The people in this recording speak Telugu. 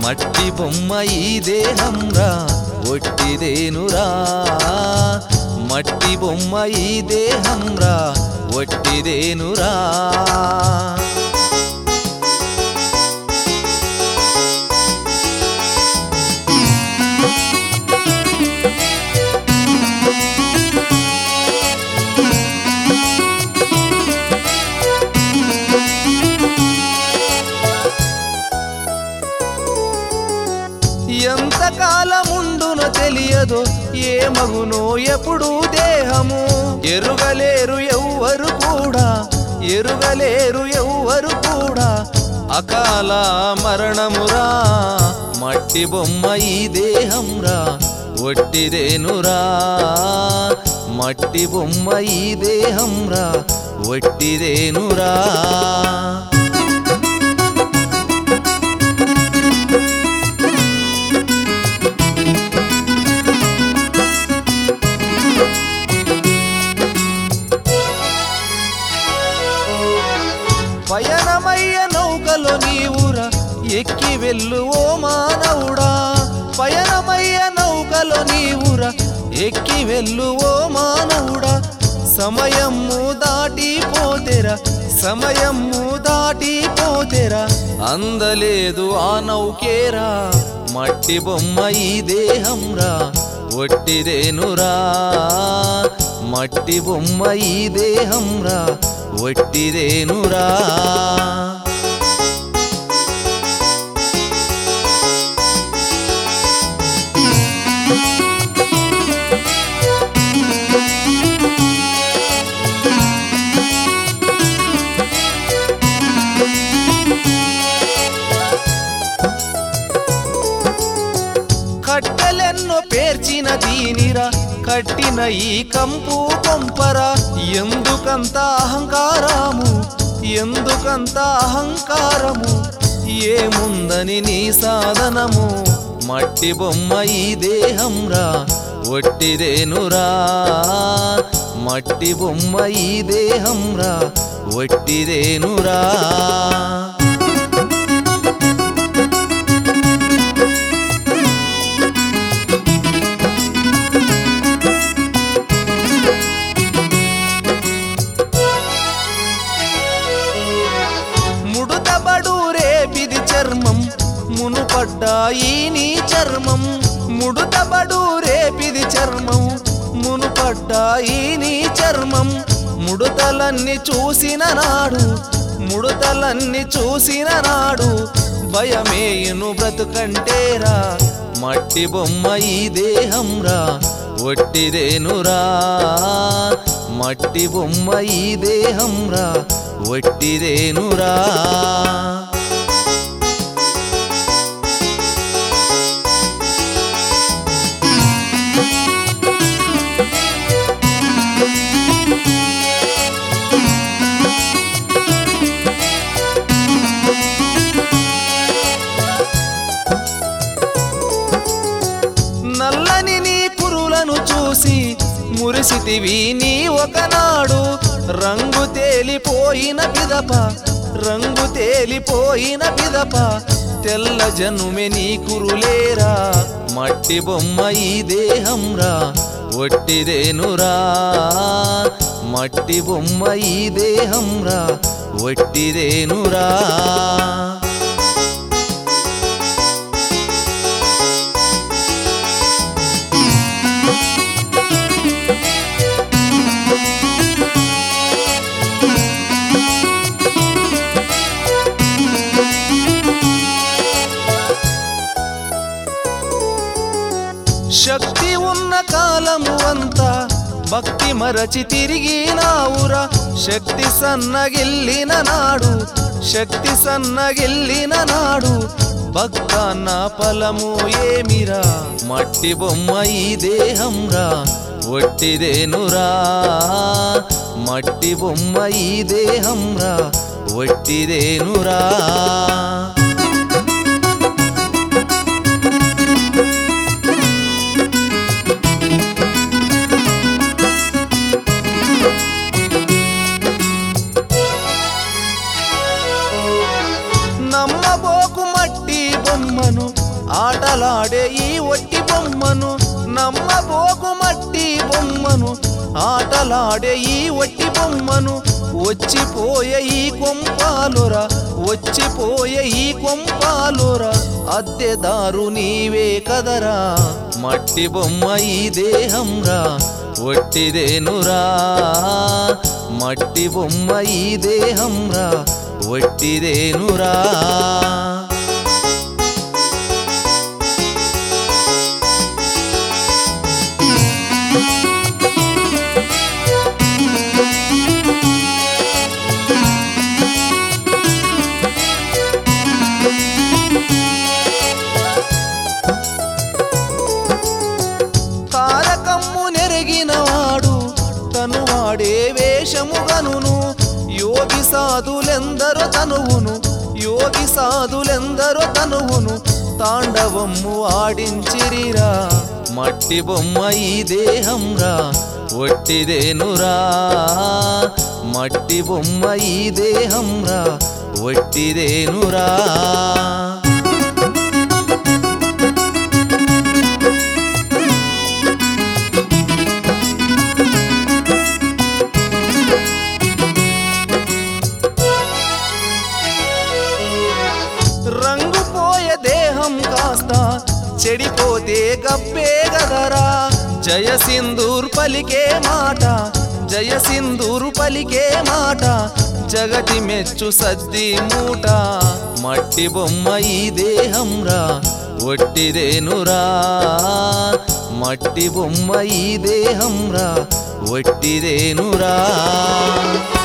మట్టి బొమ్మ ఈ దేహంరా ఒట్టిదేనురా మట్టి బొమ్మ ఈ దేహంరా ఒట్టిదేనురా ఎంతకాలముండునో తెలియదో ఏ మగునో ఎప్పుడు దేహము ఎరుగలేరు ఎవ్వరు కూడా ఎరుగలేరు ఎవ్వరు కూడా అకాల మరణమురా మట్టి బొమ్మ ఈ దేహంరా ఒట్టిదేనురా మట్టి బొమ్మ ఈ దేహంరా ఒట్టిదేనురా పయనమయ్య నౌకలో నీవురా ఎక్కి వెళ్ళు ఓ మానవుడా పయనమయ్య నౌకలో నీవురా ఎక్కి వెళ్ళు ఓ మానవుడా సమయము దాటిపోతెరా సమయము దాటిపోతెరా అందలేదు ఆ నౌకేరా మట్టి బొమ్మ ఈ దేహంరా ఒట్టిదేనురా మట్టి బొమ్మ ఈ దేహంరా ఒట్టిదేనురా కట్టెలెన్నో పేర్చిన దీనిరా కట్టిన ఈ కంపు కొంపరా ఎందుకంత అహంకారము ఎందుకంత అహంకారము ఏముందని నీ సాధనము మట్టి బొమ్మ ఈ దేహంరా ఒట్టిదేనురా మట్టి బొమ్మ ఈ దేహంరా ఒట్టిదేనురా ముడుతబడు రేపిది చర్మం మునుపడ్డాయి నీ చర్మం ముడుతబడు రేపిది చర్మం మునుపడ్డాయి నీ చర్మం ముడుతలన్నీ చూసిన నాడు ముడుతలన్నీ చూసిన నాడు భయమేయును బ్రతుకంటేరా మట్టి బొమ్మ ఈ దేహంరా ఒట్టిదేనురా మట్టి బొమ్మ ఈ దేహంరా ఒట్టిదేనురా నల్లని నీ కురులను చూసి మురిసితివి నీ ఒకనాడు రంగు తేలిపోయిన పిదప రంగు తేలిపోయిన పిదప తెల్ల జనుమె నీ కురులేరా మట్టి బొమ్మ ఈ దేహంరా ఒట్టిదేనురా మట్టి బొమ్మ ఈ దేహంరా ఒట్టిదేనురా శక్తి ఉన్న కాలము అంతా భక్తి మరచి తిరిగినావురా శక్తి సన్నగిల్లిన నాడు శక్తి సన్నగిల్లిన నాడు భక్తాన్న ఫలము ఏమిరా మట్టి బొమ్మ ఈ దేహంరా ఒట్టిదేనురా మట్టి బొమ్మ ఈ దేహంరా ఒట్టిదేనురా నమ్మబోకు మట్టి బొమ్మను ఆటలాడే ఈ ఒట్టి బొమ్మను నమ్మబోకు మట్టి బొమ్మను ఆటలాడే ఈ ఒట్టి బొమ్మను వచ్చిపోయే ఈ కొంపాలురా వచ్చిపోయే ఈ కొంపాలురా అద్దెదారు నీవే కదరా మట్టి బొమ్మ ఈ దేహంరా ఒట్టిదేనురా మట్టి బొమ్మ ఈ దేహంరా ఒట్టిదేనురా తారకమ్ము నెరిగినవాడు తను వాడే వేషముగనును యోగి సాధులెందరో తనువును యోగి సాధులెందరో తనువును తాండవమ్ము ఆడించిరిరా మట్టి బొమ్మ ఈ దేహంరా ఒట్టిదేనురా మట్టి బొమ్మ ఈ దేహంరా ఒట్టిదేనురా రంగు పోయే దేహం కాస్త చెడిపోతే గబ్బే గదరా జయ సింధూర్ పలికే మాట జయ సింధూర్ పలికే మాట జగతి మెచ్చు సద్ది మూట మట్టి బొమ్మ ఈ దేహంరా ఒట్టిదేనురా మట్టి బొమ్మ ఈ దేహంరా ఒట్టిదేనురా